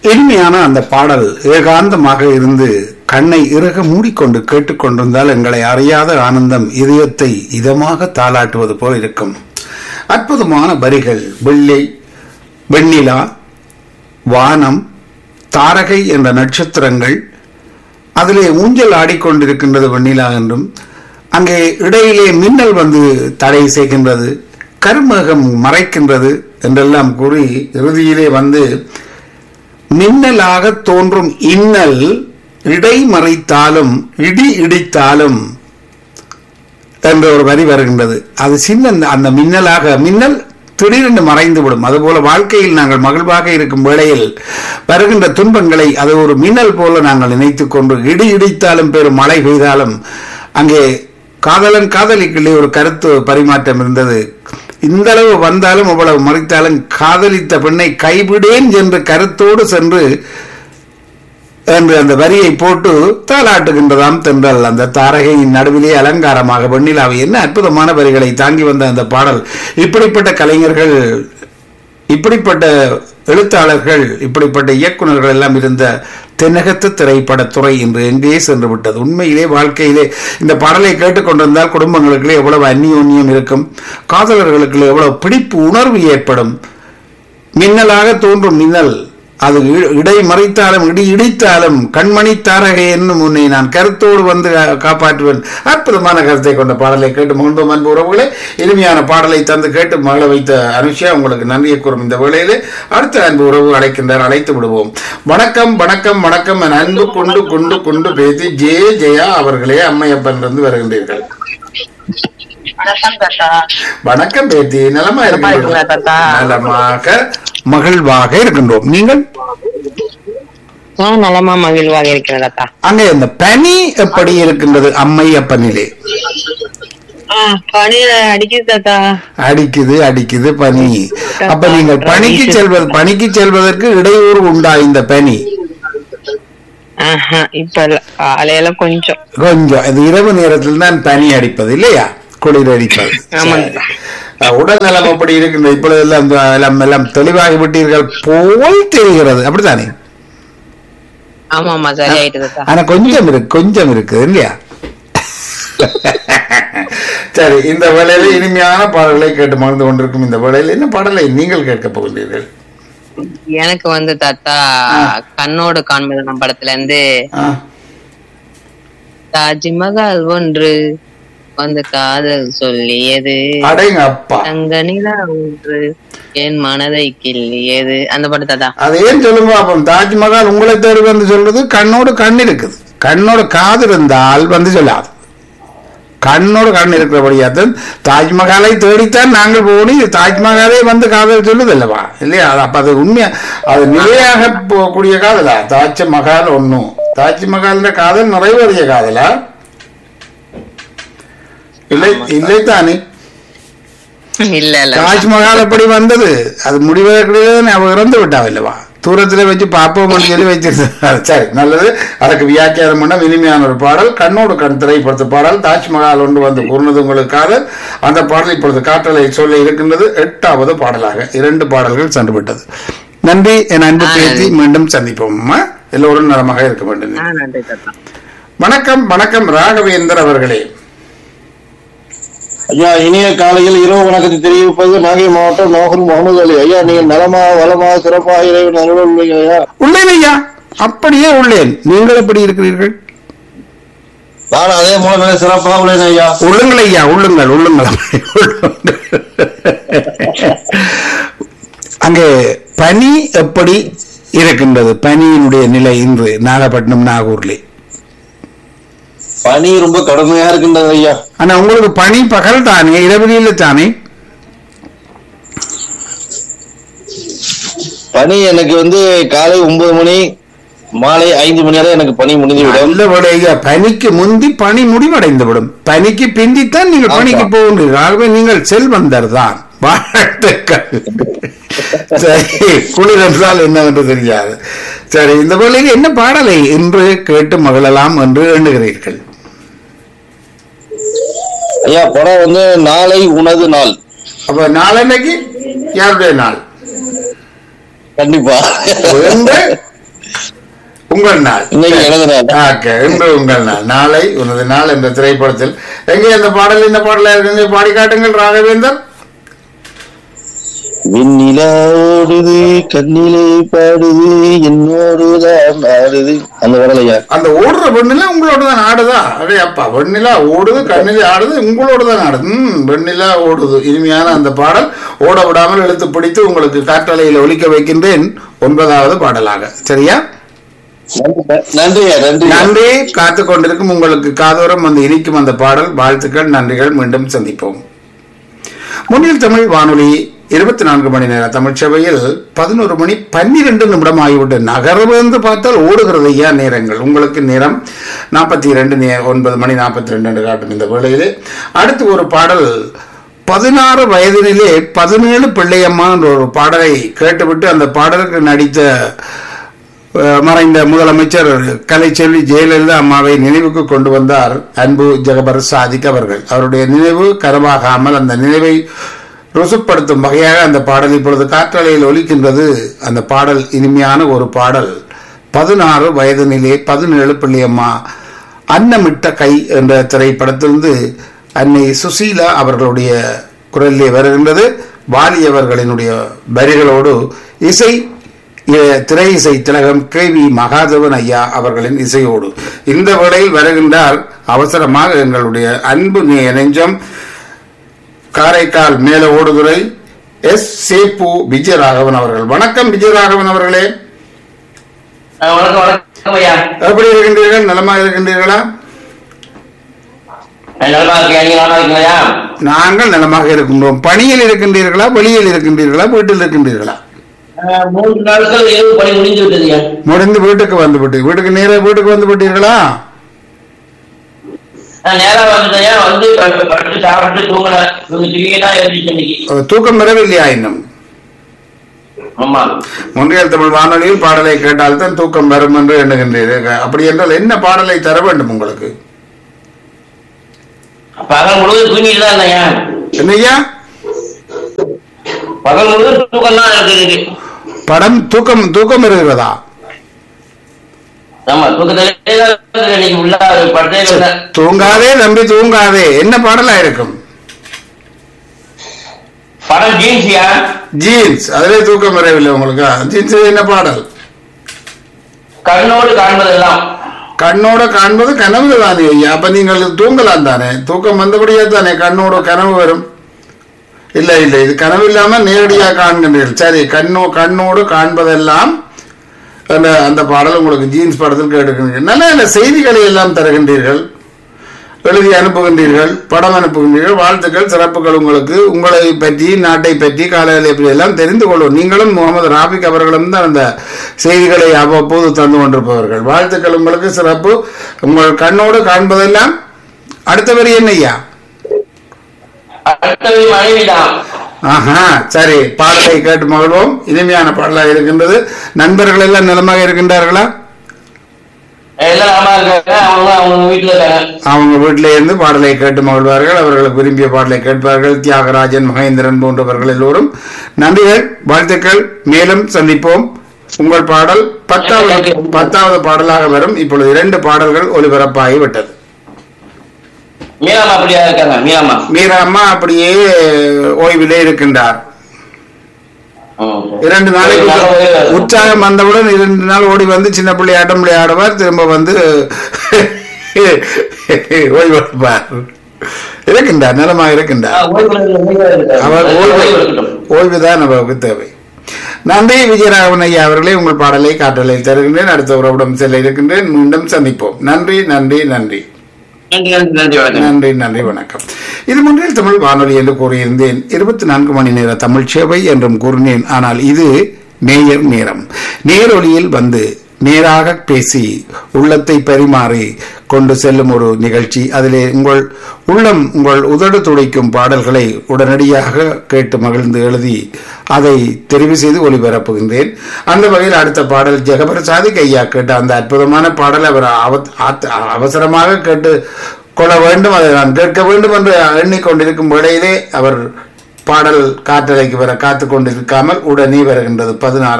இனிமையான அந்த பாடல் ஏகாந்தமாக இருந்து கண்ணை இறுக மூடிக்கொண்டு கேட்டுக்கொண்டிருந்தால் எங்களை அறியாத ஆனந்தம் இதயத்தை இதமாக தாளாட்டுவது போல் இருக்கும் அற்புதமான வரிகள் வெள்ளை வெண்ணிலா வானம் தாரகை என்ற நட்சத்திரங்கள் அதிலே ஊஞ்சல் ஆடிக்கொண்டிருக்கின்றது வெண்ணிலா என்றும் அங்கே இடையிலே மின்னல் வந்து தடை செய்கின்றது கருமேகம் மறைக்கின்றது என்றெல்லாம் கூறி இறுதியிலே வந்து மின்னலாக தோன்றும் இன்னல் இடை மறைத்தாலும் இடி இடித்தாலும் என்ற ஒரு வரி வருகின்றது அது சின்ன அந்த மின்னலாக மின்னல் திடீரென்று மறைந்து விடும் அதுபோல வாழ்க்கையில் நாங்கள் மகிழ்வாக இருக்கும் வேளையில் வருகின்ற துன்பங்களை அது ஒரு மின்னல் போல நாங்கள் நினைத்துக் கொண்டு இடி இடித்தாலும் பெரும் மழை பெய்தாலும் அங்கே காதலன் காதலிக்குள்ளே ஒரு கருத்து பரிமாற்றம் இருந்தது இந்த அளவு வந்தாலும் அவ்வளவு மறைத்தாலும் காதலித்த பெண்ணை கைவிடேன் என்ற கருத்தோடு சென்று என்று அந்த வரியை போட்டு தாளாட்டுகின்றதாம் தென்றல் அந்த தாரகையின் நடுவிலே அலங்காரமாக வெண்ணிலாவை என்ன அற்புதமான வரிகளை தாங்கி வந்த அந்த பாடல் இப்படிப்பட்ட கலைஞர்கள் இப்படிப்பட்ட எழுத்தாளர்கள் இப்படிப்பட்ட இயக்குநர்கள் எல்லாம் இருந்த தென்னகத்து திரைப்படத்துறை இன்று எங்கே சென்று விட்டது உண்மையிலே வாழ்க்கையிலே இந்த பாடலை கேட்டுக்கொண்டிருந்தால் குடும்பங்களுக்குள்ளே எவ்வளவு அந்நியோன்யம் இருக்கும் காதலர்களுக்குள்ளே எவ்வளவு பிடிப்பு உணர்வு ஏற்படும் மின்னலாக தோன்றும் மின்னல் அது இ- இடை மறைத்தாலும் இடி இடித்தாலும் கண்மணி தாரகை என்னும் உன்னை நான் கருத்தோடு வந்து கா- காப்பாற்றுவேன் அற்புதமான கருத்தை கொண்ட பாடலை கேட்டு மகிழ்ந்தோம் அன்பு உறவுகளே இனிமையான பாடலை தந்து கேட்டு மகள வைத்த அனுஷா உங்களுக்கு நன்றியை கூறும் இந்த வேளையிலே அடுத்த அன்பு உறவு அழைக்கின்றார் அழைத்து விடுவோம் வணக்கம் வணக்கம் வணக்கம் என் அன்பு கொண்டு கொண்டு கொண்டு பேசி ஜே ஜெயா அவர்களே அம்மையப்பன் இருந்து வருகின்றீர்கள் வணக்கம் தாத்தா வணக்கம் பேத்தி நலமா நலமா இருக்கீங்களா, இருக்கிறீர்கள் தாத்தா? நலமாக மகிழ்வாக இருக்கின்றோம் நீங்கள் நான் நலமா மகிழ்வாக இருக்கிறேன் தாத்தா அங்கே இந்த பனி எப்படி இருக்கின்றது அம்மை அப்பனிலே பனியில அடிக்குது தாத்தா அடிக்குது அடிக்குது பனி அப்ப நீங்கள் பனிக்கு செல்வது பனிக்கு செல்வதற்கு இடையூறு உண்டா இந்த பனி ஆஹா, இப்ப இல்ல. காலையில கொஞ்சம் கொஞ்சம் இது இரவு நேரத்தில் தான் பனி அடிப்பது இல்லையா குளிர் அடிப்பது ஆமாங்க. சரி. அஹ், உடல் நலம் அப்படி இருக்கின்ற இப்பொழுது எல்லாம் இந்த எல்லாம் எல்லாம் தெளிவாகி விட்டீர்கள் போல் தெரிகிறது அப்படித்தானே ஆமா ஆமா சரியாயிட்டு தாத்தா ஆனா கொஞ்சம் இருக்கு கொஞ்சம் இருக்குது இல்லையா சரி இந்த வேளையில இனிமையான பாடல்களை கேட்டு மகிழ்ந்து கொண்டிருக்கும் இந்த வேளையில் என்ன பாடலை நீங்கள் கேட்க போகின்றீர்கள் எனக்கு வந்து தாத்தா கண்ணோடு காண்பது படத்துல இருந்து ஆ, தாஜ்மஹால் ஒன்று வந்து காதல் சொல்லியது அடேங்க அப்பா தங்க நிலா ஒன்று என் மனதை கிள்ளியது அந்த படம் தாத்தா அது ஏன் சொல்லுங்க அப்போ தாஜ்மஹால் உங்களை தேடி வந்து சொல்றது கண்ணோடு கண் இருக்குது கண்ணோடு காது இருந்தால் வந்து சொல்லாது கண்ணோடு கண் இருக்கிறபடியாத்தான் தாஜ்மஹாலை தேடித்தான் நாங்கள் போகணும் இது தாஜ்மஹாலே வந்து காதல் சொல்லுது அல்லவா இல்லையா அது அப்ப அது உண்மையா அது நிலையாக போகக்கூடிய காதலா தாஜ்மஹால் ஒண்ணும் தாஜ்மஹால்ன்ற காதல் நிறைவேறிய காதலா இல்லை இல்லை தானே இல்ல இல்ல தாஜ்மஹால் எப்படி வந்தது அது முடிவதற்கிடையே அவ இறந்து விட்டாவ இல்லவா தூரத்துல வச்சு பார்ப்போம் சொல்லி வச்சிருந்தார் சரி நல்லது அதுக்கு வியாக்கியானம் பண்ண இனிமையான ஒரு பாடல் கண்ணோடு கண் திரைப்படத்து பாடல் தாஜ்மஹால் ஒன்று வந்து கூர்ந்தது உங்களுக்காக அந்த பாடல் இப்பொழுது காற்றலை சொல்ல இருக்கின்றது எட்டாவது பாடலாக இரண்டு பாடல்கள் சென்று விட்டது நன்றி என் அன்பு பேசி மீண்டும் சந்திப்போம் அம்மா. எல்லோரும் நலமாக இருக்க வேண்டும் ஆ, நன்றி தாத்தா வணக்கம் வணக்கம் ராகவேந்தர் அவர்களே ஐயா இனிய காலையில் இரவு வணக்கத்தை தெரிவிப்பது நாகை மாவட்டம் நோகர் முகமது அலி ஐயா நீங்கள் நலமா வளமா சிறப்பா இறைவன் அருள் ஐயா உள்ளேன் ஐயா அப்படியே உள்ளேன் நீங்கள் எப்படி இருக்கிறீர்கள் நான் அதே மூலம் சிறப்பாக உள்ளேன் ஐயா உள்ளுங்கள் ஐயா உள்ளுங்கள் உள்ளுங்கள் அங்கே பனி எப்படி இருக்கின்றது பனியினுடைய நிலை இன்று நாகப்பட்டினம் நாகூர்லே பனி ரொம்ப கடுமையா இருக்கின்றது ஐயா ஆனா உங்களுக்கு பனி பகல் தானே இரவில தானே பனி எனக்கு வந்து காலை ஒன்பது மணி மாலை ஐந்து மணி வரை எனக்கு பனி முடிந்துவிடும் நல்ல வேலை ஐயா பனிக்கு முந்தி பனி முடிவடைந்து விடும் பனிக்கு பிந்தித்தான் நீங்கள் ஆமா. பணிக்கு போகின்றீர்கள் ஆகவே நீங்கள் செல்வந்தர் தான் வாழ்த்துக்கள் சரி குளிர் என்றால் என்னவென்று தெரியாது சரி இந்த வேளையில் என்ன பாடலை இன்று கேட்டு மகிழலாம் என்று எண்ணுகிறீர்கள் ஐயா படம் வந்து நாளை உனது நாள் அப்ப நாளன்னைக்கு யாருடைய நாள் கண்டிப்பா என்று உங்கள் நாள் இன்னைக்கு எனது நாள். ஓகே, இன்று உங்கள் நாள் நாளை உனது நாள் என்ற திரைப்படத்தில் எங்கே அந்த பாடல் இந்த பாடல இருக்கு பாடி காட்டுங்கள் ராகவேந்தர் விண்ணிலா ஓடுது கண்ணிலே பாடுது என்னோடுதான் ஆடுது அந்த வரலையா அந்த ஓடுற வெண்ணிலா உங்களோட தான் ஆடுதா அடே அப்பா வெண்ணிலா ஓடுது கண்ணிலே ஆடுது உங்களோட தான் ஆடுது ம் வெண்ணிலா ஓடுது இனிமையான அந்த பாடல் ஓட விடாமல் இழுத்து பிடித்து உங்களுக்கு காற்றலையில் ஒலிக்க வைக்கின்றேன் ஒன்பதாவது பாடலாக சரியா நன்றியா நன்றி நன்றி காத்து கொண்டிருக்கும் உங்களுக்கு காதோரம் வந்து இனிக்கும் அந்த பாடல் வாழ்த்துக்கள் நன்றிகள் மீண்டும் சந்திப்போம் முன்னில் தமிழ் வானொலி இருபத்தி நான்கு மணி நேர தமிழ்ச்சபையில் பதினோரு மணி பன்னிரெண்டு நிமிடம் ஆகிவிட்டு நகர்வு என்று பார்த்தால் ஓடுகிறது ஐயா நேரங்கள் உங்களுக்கு நேரம் நாற்பத்தி இரண்டு நே ஒன்பது மணி நாற்பத்தி ரெண்டு என்று காட்டும் இந்த வேளையிலே அடுத்து ஒரு பாடல் பதினாறு வயதினிலே பதினேழு பிள்ளையம்மா என்ற ஒரு பாடலை கேட்டுவிட்டு அந்த பாடலுக்கு நடித்த அஹ், மறைந்த முதலமைச்சர் கலைச்செல்வி ஜெயலலிதா அம்மாவை நினைவுக்கு கொண்டு வந்தார் அன்பு ஜெகபர் சாதிக் அவர்கள் அவருடைய நினைவு கரமாகாமல் அந்த நினைவை ருசுப்படுத்தும் வகையாக அந்த பாடல் இப்பொழுது காற்றலையில் ஒலிக்கின்றது அந்த பாடல் இனிமையான ஒரு பாடல் பதினாறு வயதினிலே பதினேழு பிள்ளையம்மா அன்னமிட்ட கை என்ற திரைப்படத்திலிருந்து அன்னை சுசீலா அவர்களுடைய குரலிலே வருகின்றது வாலி அவர்களினுடைய வரிகளோடு இசை இ- திரை இசை திலகம் கே வி மகாதேவன் ஐயா அவர்களின் இசையோடு இந்த வேளையில் வருகின்றார் அவசரமாக எங்களுடைய அன்பு நெ- நெஞ்சம் காரைக்கால் மேல ஓடுதுறை எஸ் சேப்பு விஜயராகவன் அவர்கள் வணக்கம் விஜயராகவன் அவர்களே ஆ, வணக்கம் வணக்கம் ஐயா எப்படி இருக்கின்றீர்கள் நலமாக இருக்கின்றீர்களா நான் நலமா இருக்கேன் நீங்க நலமா இருக்கீங்களா நாங்கள் நலமாக இருக்கின்றோம் பணியில் இருக்கின்றீர்களா வெளியில் இருக்கின்றீர்களா வீட்டில் இருக்கின்றீர்களா ஆ, மூன்று நாட்கள் இரவு பணி முடிந்து விட்டது ஐயா முடிந்து வீட்டுக்கு வந்து விட்டு வீட்டுக்கு நேரே வீட்டுக்கு வந்து விட்டீர்களா நான் நேரா வந்துட்டேன் ஐயா வந்து படுத்து படுத்து சாப்பிட்டு தூங்கினேன் கொஞ்சம் திடீர்னா எழுந்திரிச்சு இன்னைக்கு அஹ், தூக்கம் வரவில்லையா இன்னும் ஆமா முன்றியல் தமிழ் வானொலியில் பாடலை கேட்டால்தான் தூக்கம் வரும் என்று எண்ணுகின்றீர்கள் அப்படி என்றால் என்ன பாடலை தர வேண்டும் உங்களுக்கு பகல் முழுவதும் தூங்கிட்டு தான் இருந்தேன் ஐயா என்னய்யா பகல் முழுவதும் தூக்கம் தான் எனக்கு இருக்கு படம் தூக்கம் தூக்கம் இருக்கிறதா ஆமா தூக்கத்திலே தான் இருந்தேன். இன்னைக்கு உள்ள படுத்தே இருந்தேன் தூங்காதே நம்பி தூங்காதே என்ன பாடலா இருக்கும் படம் ஜீன்ஸியா ஜீன்ஸ் அதிலே தூக்கம் வரவில்லை உங்களுக்கு ஜீன்ஸ் என்ன பாடல் கண்ணோடு காண்பதெல்லாம் கண்ணோட காண்பது கனவு தானே ஐயா அப்ப நீங்கள் தூங்கலாம் தானே தூக்கம் வந்தபடியே தானே கண்ணோட கனவு வரும் இல்ல இல்ல இது கனவு இல்லாம நேரடியாக காண்கின்றீர்கள் சரி கண்ணோ கண்ணோடு காண்பதெல்லாம் அந்த அந்த பாடல் உங்களுக்கு ஜீன்ஸ் படத்தில் கேட்டுக்கின்றீர்கள் நல்ல நல்ல செய்திகளை எல்லாம் தருகின்றீர்கள் எழுதி அனுப்புகின்றீர்கள் படம் அனுப்புகின்றீர்கள் வாழ்த்துக்கள் சிறப்புகள் உங்களுக்கு உங்களை பற்றி நாட்டை பற்றி காலநிலை பற்றி எல்லாம் தெரிந்து கொள்ளும் நீங்களும் முகமது ராபிக் அவர்களும் தான் அந்த செய்திகளை அவ்வப்போது தந்து கொண்டிருப்பவர்கள் வாழ்த்துக்கள் உங்களுக்கு சிறப்பு உங்கள் கண்ணோடு காண்பதெல்லாம் அடுத்த வரி என்னய்யா அடுத்தது மனைவிதான் ஆஹா சரி பாடலை கேட்டு மகிழ்வோம் இனிமையான பாடலாக இருக்கின்றது நண்பர்கள் எல்லாம் நலமாக இருக்கின்றார்களா எல்லாம் நலமா இருக்காங்க அவங்க அவங்க வீட்டுல இருக்காங்க அவங்க வீட்டிலே இருந்து பாடலை கேட்டு மகிழ்வார்கள் அவர்களுக்கு விரும்பிய பாடலை கேட்பார்கள் தியாகராஜன் மகேந்திரன் போன்றவர்கள் எல்லோரும் நன்றிகள் வாழ்த்துக்கள் மேலும் சந்திப்போம் உங்கள் பாடல் பத்தாவது பத்தாவது பாடலாக வரும் இப்பொழுது இரண்டு பாடல்கள் ஒலிபரப்பாகி விட்டது மீனாமா அப்படியா இருக்காங்க மீனாமா மீரா அம்மா அப்படியே ஓய்விலே இருக்கின்றார் ம். இரண்டு நாளைக்கு நல்ல- உற்சாகம் வந்தவுடன் இரண்டு நாள் ஓடி வந்து சின்ன பிள்ளை ஆட்டம் விளையாடுவார் திரும்ப வந்து ஓய்வெடுப்பார் இருக்கின்றார் நலமாக ஆ, இருக்கின்றார் ஓய்வுல இருக்கு, ஓய்வுல இருக்கு. அவர் ஓய்வு ஓய்வு இருக்கட்டும். ஓய்வுதான் நமக்கு தேவை நன்றி விஜயராகவன் ஐயா அவர்களே உங்கள் பாடலை காற்றலில் தருகின்றேன் அடுத்த உறவிடம் செல்ல இருக்கின்றேன் மீண்டும் சந்திப்போம் நன்றி நன்றி நன்றி நன்றி நன்றி நன்றி வணக்கம் நன்றி நன்றி வணக்கம் இது முன்னில் தமிழ் வானொலி என்று கூறியிருந்தேன் இருபத்தி நான்கு மணி நேர தமிழ் சேவை என்றும் கூறினேன் ஆனால் இது நேயர் நேரம் நேரொலியில் வந்து நேராக பேசி உள்ளத்தை பரிமாறி கொண்டு செல்லும் ஒரு நிகழ்ச்சி அதிலே உங்கள் உள்ளம் உங்கள் உதடு துடைக்கும் பாடல்களை உடனடியாக கேட்டு மகிழ்ந்து எழுதி அதை தெரிவு செய்து ஒளிபரப்புகின்றேன் அந்த வகையில் அடுத்த பாடல் ஜெகபர் சாதிக் ஐயா கேட்ட அந்த அற்புதமான பாடல் அவர் அவ- ஆத்த- அவசரமாக கேட்டு கொள்ள வேண்டும் அதை நான் கேட்க வேண்டும் என்று எண்ணிக்கொண்டிருக்கும் வேளையிலே அவர் பாடல் காற்றலைக்கு வர காத்து கொண்டிருக்காமல் உடனே வருகின்றது பதினாறு